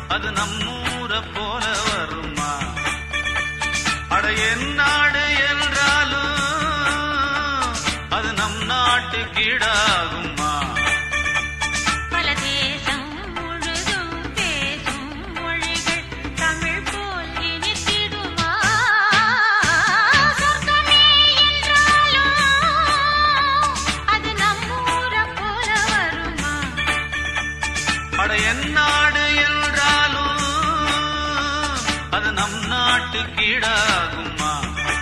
அது நம்மூர போல வருமா அட என் நாடு என்றாலும் அது நம் நாட்டு கீழாகுமா பல தேசம் முழுதும் பேசும் மொழிகள் தமிழ் போல் இனித்திடுமா சொர்க்கமே என்றாலும் அது நம்மூர போல வருமா அட என் நாடு என்றாலும் அது நம் நாட்டு கீழாகுமா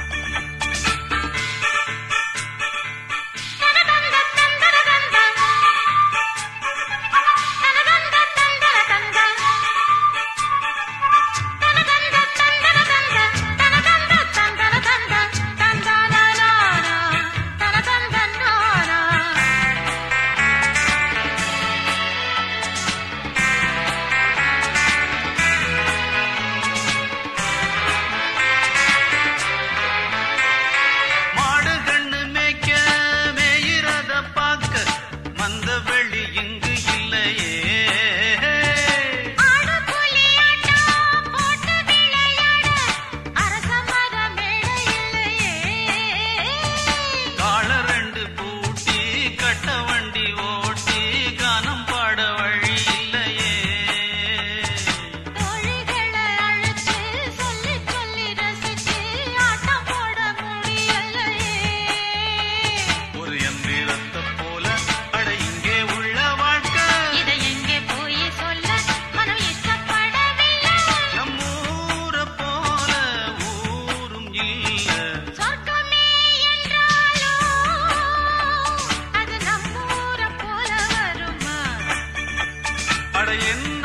தனதந்த தந்தரதந்த தனதந்த தந்தரதந்த தனதந்த தந்தரதந்த தனதந்த தந்தரதந்த தந்தனானா தனதந்தனானா மாடு கண்ணு மேய்க்க மேயிறத பார்க்க மந்த வெளி இங்கு இல்லையே ஆடு புலி ஆட்டம் போட்டு விளையாட அரச மரம் மேடை இல்லையே கால ரெண்டு பூட்டி கட்ட வண்டி ஓட்டி கானம் பாட வழி இல்லையே தோழிகளை அழைச்சு சொல்லி சொல்லி ரசிச்சு ஆட்டம் போட முடியலையே ஒரு எந்திரத்தை போல அட இங்கே உள்ள வாழ்க்கை இதை எங்கே போய் சொல்ல மனம் இஷ்டப்படவில்லை நம்மூர போல ஊரும் இல்ல சொர்க்கமே என்றாலும் அது நம்மூர போல வருமா அட என்